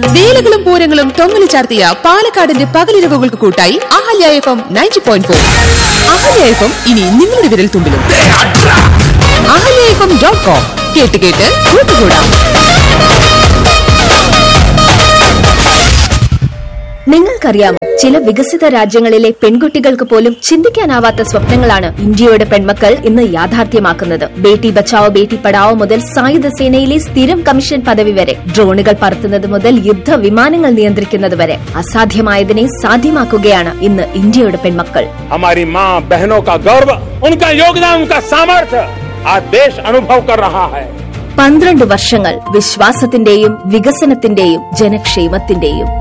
വേലകളും പൂരങ്ങളും തൊങ്ങലു ചാർത്തിയ പാലക്കാടിന്റെ പകലിരവുകൾക്ക് കൂട്ടായി Ahalya F M ninety point four Ahalya F M ഇനി നിങ്ങളുടെ വിരൽ തുമ്പിലും Ahalya F M dot com കേട്ട് കേട്ട് കൂട്ടുകൂടാം നിങ്ങൾക്കറിയാമോ ചില വികസിത രാജ്യങ്ങളിലെ പെൺകുട്ടികൾക്ക് പോലും ചിന്തിക്കാനാവാത്ത സ്വപ്നങ്ങളാണ് ഇന്ത്യയുടെ പെൺമക്കൾ ഇന്ന് യാഥാർത്ഥ്യമാക്കുന്നത് ബേട്ടി ബച്ചാവോ ബേട്ടി പഠാവോ മുതൽ സായുധ സേനയിലെ സ്ഥിരം കമ്മീഷൻ പദവി വരെ ഡ്രോണുകൾ പറത്തുന്നത് മുതൽ യുദ്ധ വിമാനങ്ങൾ നിയന്ത്രിക്കുന്നത് വരെ അസാധ്യമായതിനെ സാധ്യമാക്കുകയാണ് ഇന്ന് ഇന്ത്യയുടെ പെൺമക്കൾ हमारी माँ बहनों का गौरव उनका योगदान उनका सामर्थ्य आज देश अनुभव कर रहा है പന്ത്രണ്ട് വർഷങ്ങൾ വിശ്വാസത്തിന്റെയും വികസനത്തിന്റെയും ജനക്ഷേമത്തിന്റെയും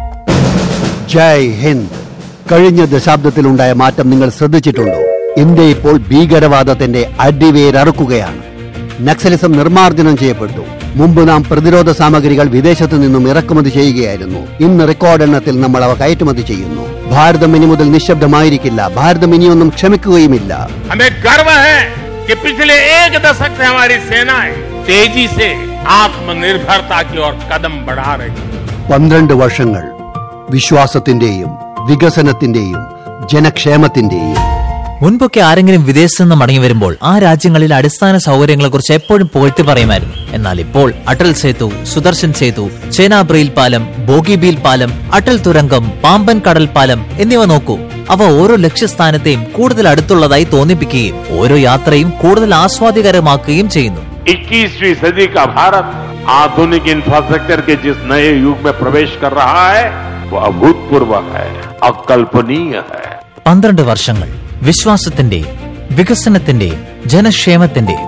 ജയ് ഹിന്ദ് കഴിഞ്ഞ ദശാബ്ദത്തിലുണ്ടായ മാറ്റം നിങ്ങൾ ശ്രദ്ധിച്ചിട്ടുണ്ടോ ഇന്ത്യ ഇപ്പോൾ ഭീകരവാദത്തിന്റെ അടിവേരറുക്കുകയാണ് നക്സലിസം നിർമ്മാർജ്ജനം ചെയ്യപ്പെട്ടു മുമ്പ് നാം പ്രതിരോധ സാമഗ്രികൾ വിദേശത്തു നിന്നും ഇറക്കുമതി ചെയ്യുകയായിരുന്നു ഇന്ന് റെക്കോർഡ് എണ്ണത്തിൽ നമ്മൾ അവ കയറ്റുമതി ചെയ്യുന്നു ഭാരതം ഇനി മുതൽ നിശബ്ദമായിരിക്കില്ല ഭാരതം ഇനിയൊന്നും ക്ഷമിക്കുകയുമില്ല हमें गर्व है कि पिछले एक दशक से हमारी सेनाएं तेजी से आत्मनिर्भरता की ओर कदम बढ़ा रही है പന്ത്രണ്ട് വർഷങ്ങൾ വിശ്വാസത്തിന്റെയും വികസനത്തിന്റെയും ജനക്ഷേമത്തിന്റെയും മുൻപൊക്കെ ആരെങ്കിലും വിദേശത്ത് നിന്ന് മടങ്ങി വരുമ്പോൾ ആ രാജ്യങ്ങളിലെ അടിസ്ഥാന സൗകര്യങ്ങളെ കുറിച്ച് എപ്പോഴും പുകഴ്ത്തി പറയുമായിരുന്നു എന്നാൽ ഇപ്പോൾ അടൽ സേതു സുദർശൻ സേതു ചേനാബ്രയിൽ പാലം ബോഗിബീൽ പാലം അടൽ തുരങ്കം പാമ്പൻ കടൽ പാലം എന്നിവ നോക്കൂ അവ ഓരോ ലക്ഷ്യസ്ഥാനത്തെയും കൂടുതൽ അടുത്തുള്ളതായി തോന്നിപ്പിക്കുകയും ഓരോ യാത്രയും കൂടുതൽ ആസ്വാദികരമാക്കുകയും ചെയ്യുന്നു 21वीं सदी का भारत आधुनिक इंफ्रास्ट्रक्चर के जिस नए युग में प्रवेश कर रहा है वो अभूतपूर्व है अकल्पनीय है പന്ത്രണ്ട് വർഷങ്ങൾ വിശ്വാസത്തിന്റെയും വികസനത്തിന്റെയും ജനക്ഷേമത്തിന്റെയും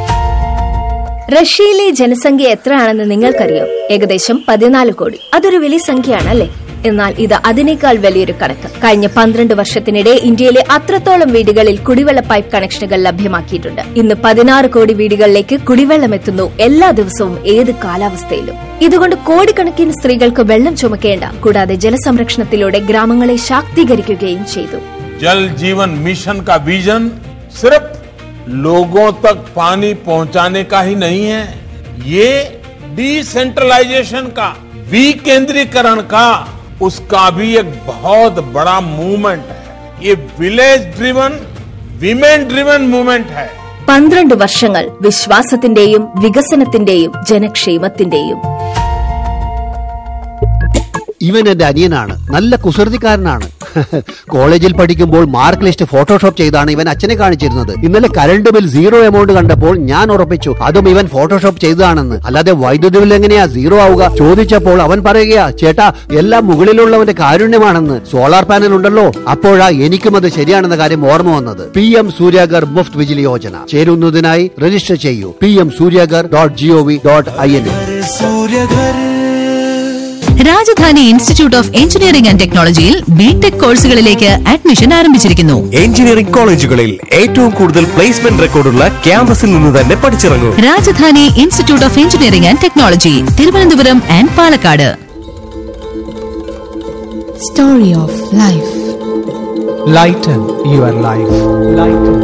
റഷ്യയിലെ ജനസംഖ്യ എത്രയാണെന്ന് നിങ്ങൾക്കറിയാം ഏകദേശം പതിനാല് കോടി അതൊരു വലിയ സംഖ്യയാണ് അല്ലേ എന്നാൽ ഇത് അതിനേക്കാൾ വലിയൊരു കണക്ക് കഴിഞ്ഞ പന്ത്രണ്ട് വർഷത്തിനിടെ ഇന്ത്യയിലെ അത്രത്തോളം വീടുകളിൽ കുടിവെള്ള പൈപ്പ് കണക്ഷനുകൾ ലഭ്യമാക്കിയിട്ടുണ്ട് ഇന്ന് പതിനാറ് കോടി വീടുകളിലേക്ക് കുടിവെള്ളം എത്തുന്നു എല്ലാ ദിവസവും ഏത് കാലാവസ്ഥയിലും ഇതുകൊണ്ട് കോടിക്കണക്കിന് സ്ത്രീകൾക്ക് വെള്ളം ചുമക്കേണ്ട കൂടാതെ ജലസംരക്ഷണത്തിലൂടെ ഗ്രാമങ്ങളെ ശാക്തീകരിക്കുകയും ചെയ്തു जल जीवन मिशन का विजन सिर्फ लोगों तक पानी पहुंचाने का ही नहीं है ये डिसेंट्रलाइजेशन का विकेंद्रीकरण का उसका भी एक बहुत बड़ा मूवमेंट है ये village driven women driven movement है പന്ത്രണ്ട് വർഷങ്ങൾ വിശ്വാസത്തിന്റെയും വികസനത്തിന്റെയും ജനക്ഷേമത്തിന്റെയും ഇവൻ എന്റെ അനിയനാണ് നല്ല കുസൃതിക്കാരനാണ് കോളേജിൽ പഠിക്കുമ്പോൾ മാർക്ക് ലിസ്റ്റ് ഫോട്ടോഷോപ്പ് ചെയ്താണ് ഇവൻ അച്ഛനെ കാണിച്ചിരുന്നത് ഇന്നലെ കറണ്ട് ബിൽ സീറോ എമൗണ്ട് കണ്ടപ്പോൾ ഞാൻ ഉറപ്പിച്ചു അതും ഇവൻ ഫോട്ടോഷോപ്പ് ചെയ്തതാണെന്ന് അല്ലാതെ വൈദ്യുതി ബിൽ എങ്ങനെയാ സീറോ ആവുക ചോദിച്ചപ്പോൾ അവൻ പറയുകയാ ചേട്ടാ എല്ലാം മുകളിലുള്ളവന്റെ കാരുണ്യമാണെന്ന് സോളാർ പാനൽ ഉണ്ടല്ലോ അപ്പോഴാ എനിക്കും അത് ശരിയാണെന്ന കാര്യം ഓർമ്മ വന്നത് പി എം സൂര്യാഗർ മുഫ്ത് വിജിലി യോജന ചേരുന്നതിനായി രജിസ്റ്റർ ചെയ്യൂ P M Suryaghar dot G O V dot I N Rajadhani institute of engineering and ടെക്നോളജിയിൽ ബിടെക് കോഴ്സുകളിലേക്ക് അഡ്മിഷൻ ആരംഭിച്ചിരിക്കുന്നു എഞ്ചിനീയറിംഗ് കോളേജുകളിൽ ഏറ്റവും കൂടുതൽ പ്ലേസ്മെന്റ് റെക്കോർഡുള്ള ക്യാമ്പസിൽ നിന്ന് തന്നെ പഠിച്ചിറങ്ങൂ Rajadhani institute of engineering and technology Thiruvananthapuram and Palakkad Story of Life. Lighten your life. Lighten.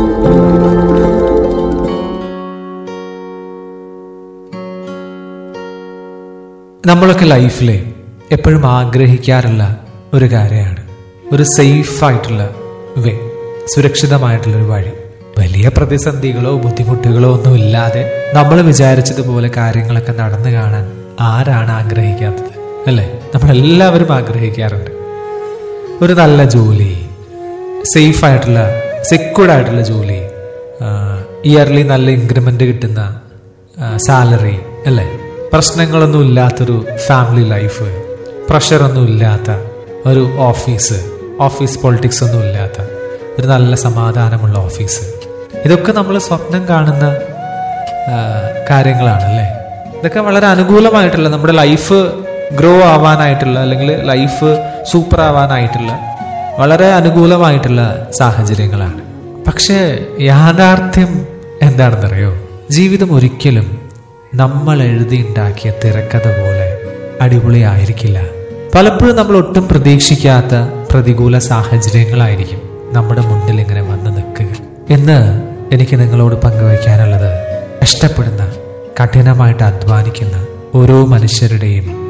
നമ്മളൊക്കെ ലൈഫിൽ എപ്പോഴും ആഗ്രഹിക്കാറുള്ള ഒരു കാര്യമാണ് ഒരു സേഫ് ആയിട്ടുള്ള വേ സുരക്ഷിതമായിട്ടുള്ള ഒരു വഴി വലിയ പ്രതിസന്ധികളോ ബുദ്ധിമുട്ടുകളോ ഒന്നും ഇല്ലാതെ നമ്മൾ വിചാരിച്ചതുപോലെ കാര്യങ്ങളൊക്കെ നടന്നു കാണാൻ ആരാണ് ആഗ്രഹിക്കാത്തത് അല്ലേ നമ്മളെല്ലാവരും ആഗ്രഹിക്കാറുണ്ട് ഒരു നല്ല ജോലി സേഫ് ആയിട്ടുള്ള സെക്യൂർഡ് ആയിട്ടുള്ള ജോലി ഇയർലി നല്ല ഇൻക്രിമെന്റ് കിട്ടുന്ന സാലറി അല്ലേ പ്രശ്നങ്ങളൊന്നും ഇല്ലാത്തൊരു ഫാമിലി ലൈഫ് പ്രഷറൊന്നും ഇല്ലാത്ത ഒരു ഓഫീസ് ഓഫീസ് പൊളിറ്റിക്സ് ഒന്നും ഇല്ലാത്ത ഒരു നല്ല സമാധാനമുള്ള ഓഫീസ് ഇതൊക്കെ നമ്മൾ സ്വപ്നം കാണുന്ന ആ, കാര്യങ്ങളാണല്ലേ ഇതൊക്കെ വളരെ അനുകൂലമായിട്ടുള്ള നമ്മുടെ ലൈഫ് ഗ്രോ ആവാനായിട്ടുള്ള അല്ലെങ്കിൽ ലൈഫ് സൂപ്പർ ആവാനായിട്ടുള്ള വളരെ അനുകൂലമായിട്ടുള്ള സാഹചര്യങ്ങളാണ് പക്ഷേ യാഥാർത്ഥ്യം എന്താണെന്നറിയോ ജീവിതം ഒരിക്കലും നമ്മൾ എഴുതിയുണ്ടാക്കിയ തിരക്കഥ പോലെ അടിപൊളിയായിരിക്കില്ല പലപ്പോഴും നമ്മൾ ഒട്ടും പ്രതീക്ഷിക്കാത്ത പ്രതികൂല സാഹചര്യങ്ങളായിരിക്കും നമ്മുടെ മുന്നിൽ ഇങ്ങനെ വന്ന് നിൽക്കുക എന്ന് എനിക്ക് നിങ്ങളോട് പങ്കുവയ്ക്കാനുള്ളത് കഷ്ടപ്പെടുന്ന കഠിനമായിട്ട് അധ്വാനിക്കുന്ന ഓരോ മനുഷ്യരുടെയും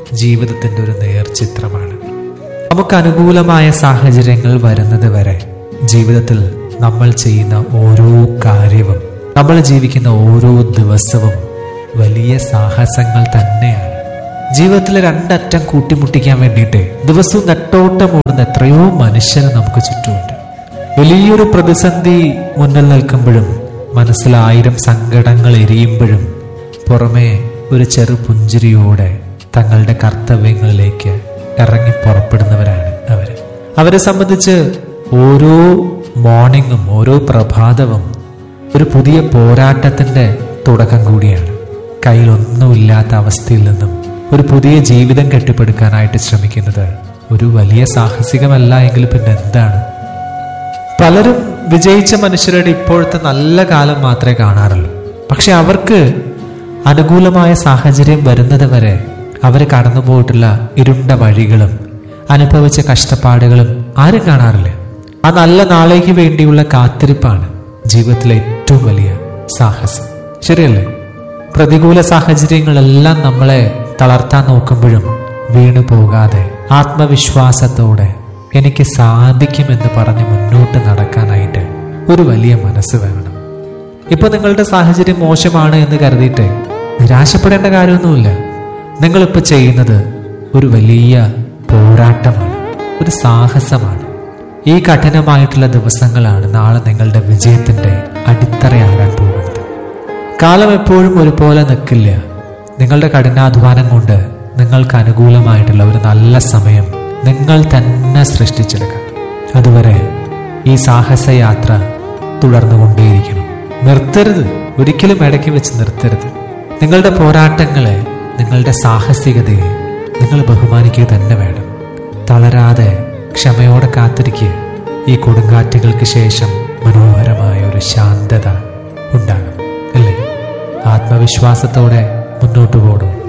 ജീവിതത്തിന്റെ ഒരു നേർചിത്രമാണ് നമുക്ക് അനുകൂലമായ സാഹചര്യങ്ങൾ വരുന്നത് വരെ ജീവിതത്തിൽ നമ്മൾ ചെയ്യുന്ന ഓരോ കാര്യവും നമ്മൾ ജീവിക്കുന്ന ഓരോ ദിവസവും വലിയ സാഹസങ്ങൾ തന്നെയാണ് ജീവിതത്തിലെ രണ്ടറ്റം കൂട്ടിമുട്ടിക്കാൻ വേണ്ടിയിട്ട് ദിവസവും നെട്ടോട്ടം ഓടുന്ന എത്രയോ മനുഷ്യർ നമുക്ക് ചുറ്റുമുണ്ട് വലിയൊരു പ്രതിസന്ധി മുന്നിൽ നിൽക്കുമ്പോഴും മനസ്സിൽ ആയിരം സങ്കടങ്ങൾ എരിയുമ്പോഴും പുറമേ ഒരു ചെറു പുഞ്ചിരിയോടെ തങ്ങളുടെ കർത്തവ്യങ്ങളിലേക്ക് ഇറങ്ങി പുറപ്പെടുന്നവരാണ് അവർ അവരെ സംബന്ധിച്ച് ഓരോ മോർണിംഗും ഓരോ പ്രഭാതവും ഒരു പുതിയ പോരാട്ടത്തിന്റെ തുടക്കം കൂടിയാണ് കയ്യിലൊന്നുമില്ലാത്ത അവസ്ഥയിൽ നിന്നും ഒരു പുതിയ ജീവിതം കെട്ടിപ്പടുക്കാനായിട്ട് ശ്രമിക്കുന്നത് ഒരു വലിയ സാഹസികമല്ല എങ്കിൽ പിന്നെ എന്താണ് പലരും വിജയിച്ച മനുഷ്യരുടെ ഇപ്പോഴത്തെ നല്ല കാലം മാത്രമേ കാണാറുള്ളൂ പക്ഷെ അവർക്ക് അനുകൂലമായ സാഹചര്യം വരുന്നത് വരെ അവർ കടന്നുപോയിട്ടുള്ള ഇരുണ്ട വഴികളും അനുഭവിച്ച കഷ്ടപ്പാടുകളും ആരും കാണാറില്ല ആ നല്ല നാളേക്ക് വേണ്ടിയുള്ള കാത്തിരിപ്പാണ് ജീവിതത്തിലെ ഏറ്റവും വലിയ സാഹസം ശരിയല്ലേ പ്രതികൂല സാഹചര്യങ്ങളെല്ലാം നമ്മളെ തളർത്താൻ നോക്കുമ്പോഴും വീണു പോകാതെ ആത്മവിശ്വാസത്തോടെ എനിക്ക് സാധിക്കുമെന്ന് പറഞ്ഞ് മുന്നോട്ട് നടക്കാനായിട്ട് ഒരു വലിയ മനസ്സ് വേണം ഇപ്പൊ നിങ്ങളുടെ സാഹചര്യം മോശമാണ് എന്ന് കരുതിയിട്ട് നിരാശപ്പെടേണ്ട കാര്യമൊന്നുമില്ല നിങ്ങളിപ്പോൾ ചെയ്യുന്നത് ഒരു വലിയ പോരാട്ടമാണ് ഒരു സാഹസമാണ് ഈ കഠിനമായിട്ടുള്ള ദിവസങ്ങളാണ് നാളെ നിങ്ങളുടെ വിജയത്തിന്റെ അടിത്തറയാകാൻ പോകുന്നത് കാലം എപ്പോഴും ഒരുപോലെ നിൽക്കില്ല നിങ്ങളുടെ കഠിനാധ്വാനം കൊണ്ട് നിങ്ങൾക്ക് അനുകൂലമായിട്ടുള്ള ഒരു നല്ല സമയം നിങ്ങൾ തന്നെ സൃഷ്ടിച്ചെടുക്കാം അതുവരെ ഈ സാഹസയാത്ര തുടർന്നുകൊണ്ടേയിരിക്കണം നിർത്തരുത് ഒരിക്കലും ഇടയ്ക്ക് വെച്ച് നിർത്തരുത് നിങ്ങളുടെ പോരാട്ടങ്ങളെ നിങ്ങളുടെ സാഹസികതയെ നിങ്ങൾ ബഹുമാനിക്കുക തന്നെ വേണം തളരാതെ ക്ഷമയോടെ കാത്തിരിക്കുക ഈ കൊടുങ്കാറ്റുകൾക്ക് ശേഷം മനോഹരമായ ഒരു ശാന്തത ഉണ്ടാകും അല്ലേ ആത്മവിശ്വാസത്തോടെ മുന്നോട്ട് പോകണം